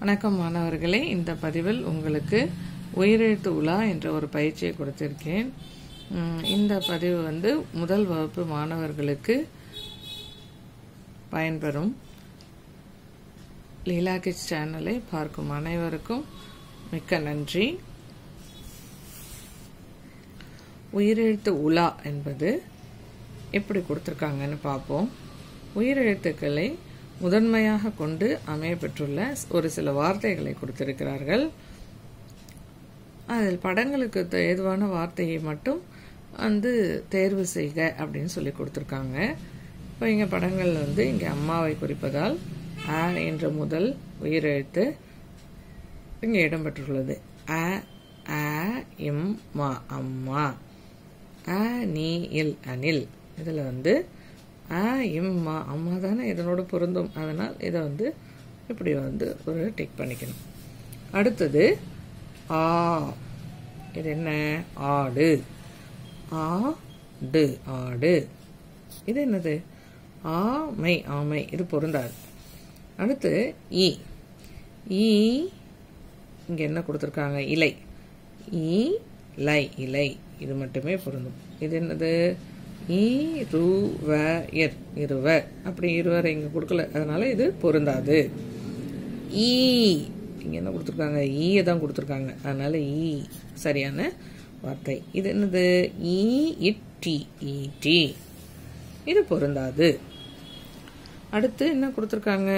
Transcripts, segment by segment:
வணக்கம் மாணவர்களே இந்த பதிவில் உங்களுக்கு உயிரெழுத்து உலா என்ற ஒரு பயிற்சியை கொடுத்திருக்கேன் உம், இந்த பதிவு வந்து முதல் வகுப்பு மாணவர்களுக்கு பயன்பெறும் லீலா கிட்ஸ் சேனலை பார்க்கும் அனைவருக்கும் மிக்க நன்றி உயிரெழுத்து உலா என்பது எப்படி கொடுத்துருக்காங்கன்னு பார்ப்போம் உயிரெழுத்துக்களை முதன்மையாக கொண்டு அமையப்பெற்றுள்ள ஒரு சில வார்த்தைகளை கொடுத்திருக்கிறார்கள் அதில் படங்களுக்கு த- ஏதுவான வார்த்தையை மட்டும் வந்து தேர்வு செய்க அப்படின்னு சொல்லி கொடுத்துருக்காங்க இப்போ இங்கே படங்கள் வந்து இங்கே அம்மாவை குறிப்பதால் அ என்ற முதல் உயிரெழுத்து இங்கே இடம்பெற்றுள்ளது அ அ இம் மா அம்மா அ நீ இல் அனில் இதில் வந்து அ இம் மா அம்மா தானே இதனோட பொருந்தும் அதனால் இதை வந்து இப்படி வந்து ஒரு டிக் பண்ணிக்கணும் அடுத்தது ஆ இது என்ன ஆடு ஆடு ஆடு இது என்னது ஆமை ஆமை இது பொருந்தாது அடுத்து ஈ ஈ இங்க என்ன கொடுத்துருக்காங்க இலை ஈ லை இலை இது மட்டுமே பொருந்தும் இது என்னது ஈ ரு வ இர் இருவர் அப்படி இருவர் இங்க கொடுக்கல அதனால இது பொருந்தாது ஈ இங்க என்ன கொடுத்துருக்காங்க ஈயை தான் கொடுத்துருக்காங்க அதனால ஈ சரியான வார்த்தை இது என்னது ஈ இட்டி ஈட்டி இது பொருந்தாது அடுத்து என்ன கொடுத்துருக்காங்க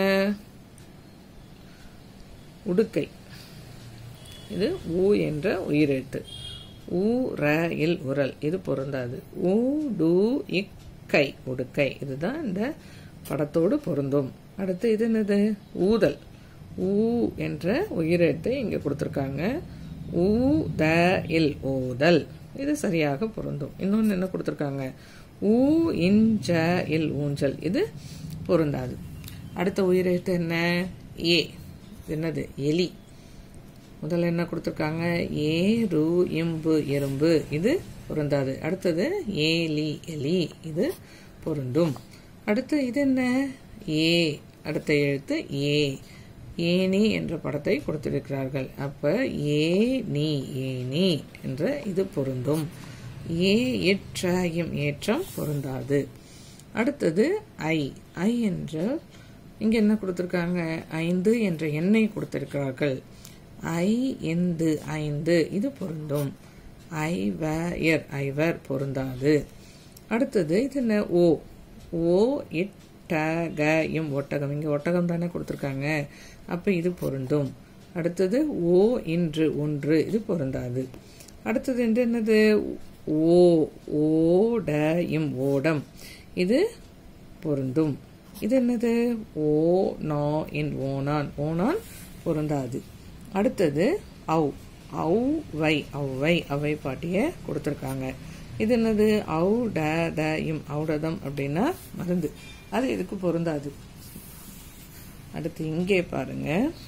உடுக்கை இது ஊ என்ற உயிரெழுத்து ஊ ர இல் உரல் இது பொருந்தாது ஊ டு இக்கை உடுக்கை இதுதான் இந்த படத்தோடு பொருந்தும் அடுத்து இது என்னது ஊதல் ஊ என்ற உயிரெழுத்தை இங்க கொடுத்துருக்காங்க ஊ த இல் ஊதல் இது சரியாக பொருந்தும் இன்னொன்று என்ன கொடுத்துருக்காங்க ஊ இஞ்ச இல் ஊஞ்சல் இது பொருந்தாது அடுத்த உயிரெழுத்து என்ன ஏ இது என்னது எலி முதல்ல என்ன கொடுத்துருக்காங்க ஏ ரு இம்பு எறும்பு இது பொருந்தாது அடுத்தது ஏலி எலி இது பொருந்தும் அடுத்து இது என்ன ஏ அடுத்த எழுத்து ஏ ஏனி என்ற படத்தை கொடுத்திருக்கிறார்கள் அப்ப ஏ நீ ஏனி என்ற இது பொருந்தும் ஏ எற்றாயும் ஏற்றம் பொருந்தாது அடுத்தது ஐ ஐ என்ற இங்க என்ன கொடுத்திருக்காங்க ஐந்து என்ற எண்ணை கொடுத்திருக்கிறார்கள் ஐ எந்து ஐந்து இது பொருந்தும் ஐ வயர் ஐவர் பொருந்தாது அடுத்தது இது என்ன ஓ ஓ இட்டகம் ஒட்டகம் இங்க ஒட்டகம் தானே கொடுத்திருக்காங்க அப்ப இது பொருந்தும் அடுத்தது ஓ இன்று ஒன்று இது பொருந்தாது அடுத்தது வந்து என்னது ஓ ஓட இம் ஓடம் இது பொருந்தும் இது என்னது ஓ நோ இன் ஓனான் ஓனான் பொருந்தாது அடுத்தது அவ் அவ் வை ஔவை அவை பாட்டிய கொடுத்துருக்காங்க இது என்னது அவு ட த இம் ஔடதம் அப்படின்னா மருந்து அது இதுக்கு பொருந்தாது அடுத்து இங்கே பாருங்க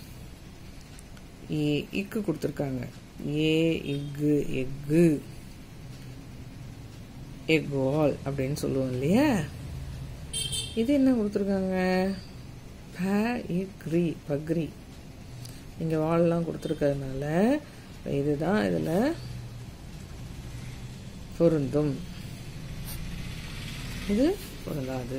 ஏ இக்கு கொடுத்துருக்காங்க ஏ இக்கு எக்கு எக்வால் அப்படின்னு சொல்லுவோம் இல்லையா இது என்ன கொடுத்துருக்காங்க ப இக்ரி பக்ரி இங்கே வால்லாம் கொடுத்துருக்கறதுனால இதுதான் இதில் பொருந்தும் இது பொருந்தாது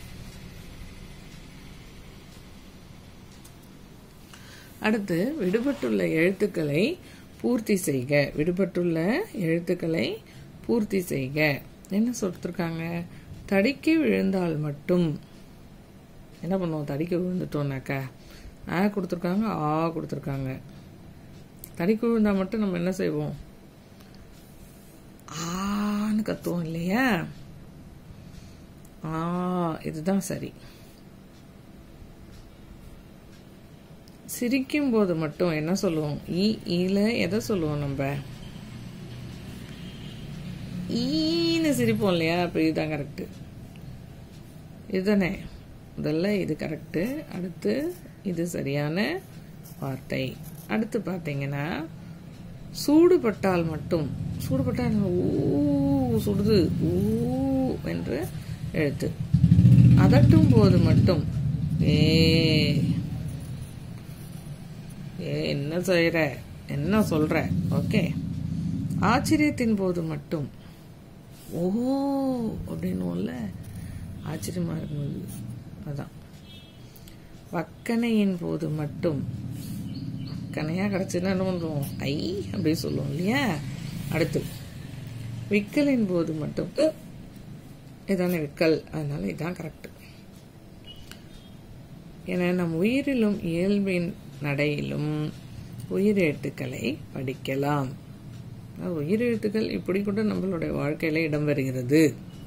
அடுத்து விடுபட்டுள்ள எழுத்துக்களை பூர்த்தி செய்க விடுபட்டுள்ள எழுத்துக்களை பூர்த்தி செய்க என்ன சொல்லிருக்காங்க தடிக்கி விழுந்தால் மட்டும் என்ன பண்ணுவோம் தடிக்க விழுந்துட்டோம்னாக்கா ஆ கொடுத்துருக்காங்க ஆ கொடுத்துருக்காங்க தடிக்க விழுந்தா மட்டும் நம்ம என்ன செய்வோம் ஆன்னு கத்துவோம் இல்லையா ஆ இதுதான் சரி சிரிக்கும் போது மட்டும் என்ன சொல்லுவோம் ஈ ஈல எதை சொல்லுவோம் நம்ம ஈன்னு சிரிப்போம் இல்லையா அப்ப இதுதான் கரெக்டு இதுதானே முதல்ல இது கரெக்டு அடுத்து இது சரியான வார்த்தை அடுத்து பார்த்தீங்கன்னா சூடுபட்டால் மட்டும் சூடுபட்டால் ஊ சுடுது ஊ என்று எழுத்து அதட்டும் போது மட்டும் ஏ ஏ என்ன செய்யற என்ன சொல்ற ஓகே ஆச்சரியத்தின் போது மட்டும் ஓ அப்படின்னும்ல ஆச்சரியமா இருக்கும்போது அதான் வக்கனையின் போது மட்டும் வக்கனையா கிடைச்சுன்னா என்ன பண்ணுவோம் ஐ அப்படி சொல்லுவோம் இல்லையா அடுத்து விக்கலின் போது மட்டும் இதானே விக்கல் அதனால இதான் கரெக்ட் என நம் உயிரிலும் இயல்பின் நடையிலும் உயிரெழுத்துக்களை படிக்கலாம் உயிரெழுத்துக்கள் இப்படி கூட நம்மளுடைய வாழ்க்கையில இடம்பெறுகிறது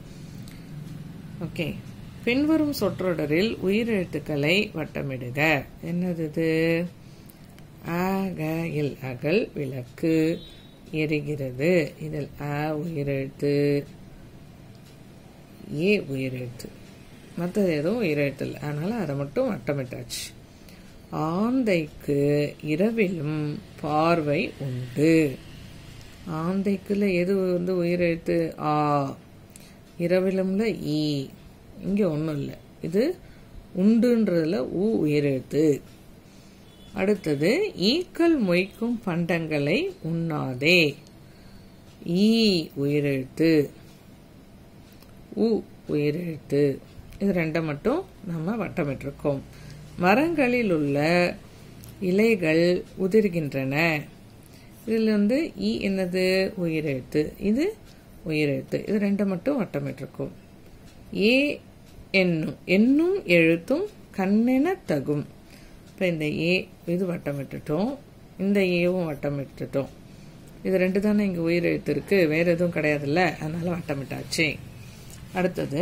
ஓகே பின்வரும் சொற்றொடரில் உயிரெழுத்துக்களை வட்டமிடுக என்னது இது அக இல் அகல் விளக்கு எரிகிறது இதில் அ உயிரெழுத்து ஏ உயிரெழுத்து மற்றது எதுவும் உயிரெழுத்து இல்லை அதனால அதை மட்டும் வட்டமிட்டாச்சு ஆந்தைக்கு இரவிலும் பார்வை உண்டு ஆந்தைக்குள்ள எது வந்து உயிரெழுத்து ஆ இரவிலும்ல ஈ இங்க ஒன்றும் இல்லை இது உண்டுன்றதுல ஊ உயிரெழுத்து அடுத்தது ஈக்கள் மொய்க்கும் பண்டங்களை உண்ணாதே ஈ உயிரெழுத்து உ உயிரெழுத்து இது ரெண்டை மட்டும் நம்ம வட்டமிட்டிருக்கோம் மரங்களில் உள்ள இலைகள் உதிர்கின்றன இதில் வந்து ஈ என்னது உயிரெழுத்து இது உயிரெழுத்து இது ரெண்டை மட்டும் வட்டமிட்டிருக்கோம் ஏ என்னும் என்னும் எழுத்தும் கண்ணென தகும் இப்போ இந்த ஏ இது வட்டமிட்டுட்டோம் இந்த ஏவும் வட்டமிட்டுட்டோம் இது ரெண்டு தானே இங்கே உயிரெழுத்து இருக்கு வேற எதுவும் கிடையாதுல்ல அதனால வட்டமிட்டாச்சு அடுத்தது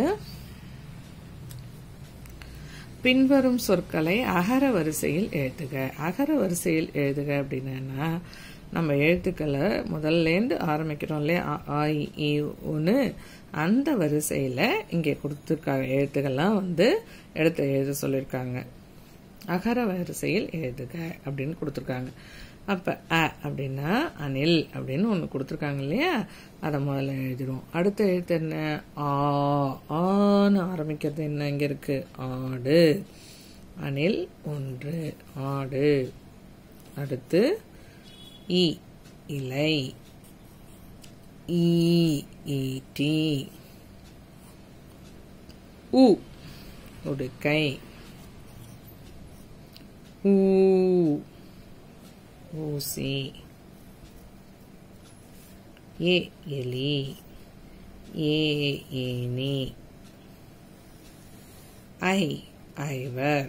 பின்வரும் சொற்களை அகர வரிசையில் எழுதுக அகர வரிசையில் எழுதுக அப்படின்னா நம்ம எழுத்துக்களை முதல்லேருந்து ஆரம்பிக்கிறோம் இல்லையா அ, ஆ இ, ஈ ஒன்று அந்த வரிசையில் இங்கே கொடுத்துருக்காங்க எழுத்துக்கள்லாம் வந்து எடுத்து எழுத சொல்லியிருக்காங்க அகர வரிசையில் எழுதுக அப்படின்னு கொடுத்துருக்காங்க அப்போ அ அப்படின்னா அனில் அப்படின்னு ஒன்று கொடுத்துருக்காங்க இல்லையா அதை முதல்ல எழுதிடும் அடுத்த எழுத்து என்ன ஆ ஆன்னு ஆரம்பிக்கிறது என்ன இங்கே இருக்கு ஆடு அனில் ஒன்று ஆடு அடுத்து இ இலை ஈ ஈட்டி உ உடுக்கை ஊ ஊசி ஏ எலி ஏ ஏனி ஐ ஐவர்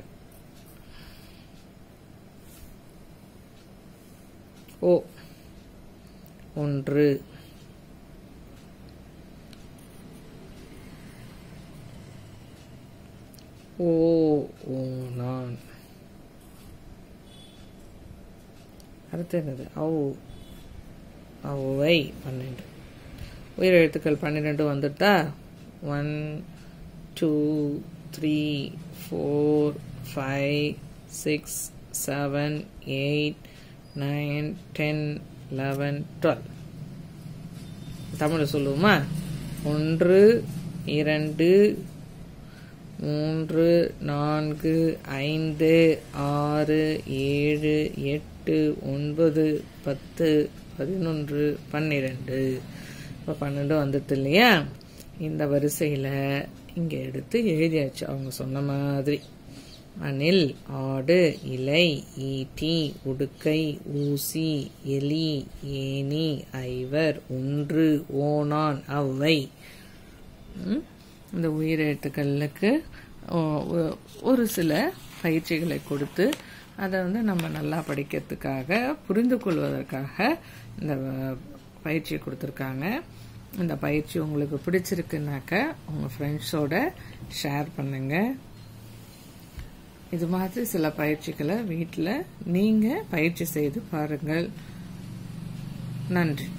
ஓ ஒன்று ஓ ஓனான் அடுத்து என்னது ஔ ஔவை பன்னெண்டு உயிரெழுத்துக்கள் பன்னிரெண்டு வந்துட்டா one two three four five six seven eight nine ten eleven twelve Tamil சொல்லுவோமா ஒன்று இரண்டு மூன்று நான்கு ஐந்து ஆறு ஏழு எட்டு ஒன்பது பத்து பதினொன்று பன்னிரெண்டு இப்போ பன்னெண்டு வந்துட்டு இல்லையா இந்த வரிசையில் இங்கே எடுத்து எழுதியாச்சு அவங்க சொன்ன மாதிரி அணில் ஆடு இலை ஈட்டி உடுக்கை ஊசி எலி ஏனி ஐவர் ஒன்று ஓனான் அவ்வை ம்? இந்த உயிரெழுத்துக்களுக்கு ஒ- ஒ- ஒரு சில பயிற்சிகளை கொடுத்து அதை வந்து நம்ம நல்லா படிக்கிறதுக்காக புரிந்து கொள்வதற்காக இந்த அஹ், பயிற்சி கொடுத்துருக்காங்க இந்த பயிற்சி உங்களுக்கு பிடிச்சிருக்குனாக்க உங்கள் ஃப்ரெண்ட்ஸோட ஷேர் பண்ணுங்க இது மாதிரி சில பயிற்சிகளை வீட்டில் நீங்கள் பயிற்சி செய்து பாருங்கள் நன்றி